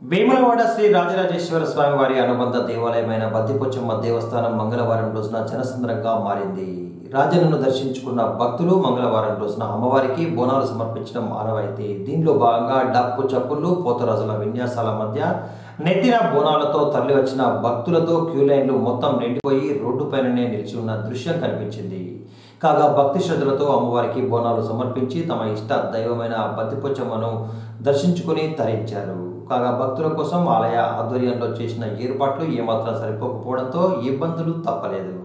వేములవాడ శ్రీ రాజరాజేశ్వర స్వామి వారి అనుబంధ దేవాలయమైన బద్దిపోచమ్మ దేవస్థానం మంగళవారం రోజున జనసంద్రంగా మారింది రాజన్నను దర్శించుకున్న భక్తులు మంగళవారం రోజున అమ్మవారికి బోనాలు సమర్పించడం ఆనవాయితీ దీనిలో భాగంగా డప్పు చప్పుళ్ళు పోతరాజుల విన్యాసాల మధ్య నెత్తిన బోనాలతో తరలివచ్చిన భక్తులతో క్యూ లైన్లు మొత్తం నిండిపోయి రోడ్డుపైననే నిలిచి ఉన్న దృశ్యం కనిపించింది కాగా భక్తి శ్రద్ధలతో అమ్మవారికి బోనాలు సమర్పించి తమ ఇష్ట దైవమైన బద్దిపోచమ్మను దర్శించుకుని తరించారు కాగా భక్తుల కోసం ఆలయ ఆధ్వర్యంలో చేసిన ఏర్పాట్లు ఏమాత్రం సరిపోకపోవడంతో ఇబ్బందులు తప్పలేదు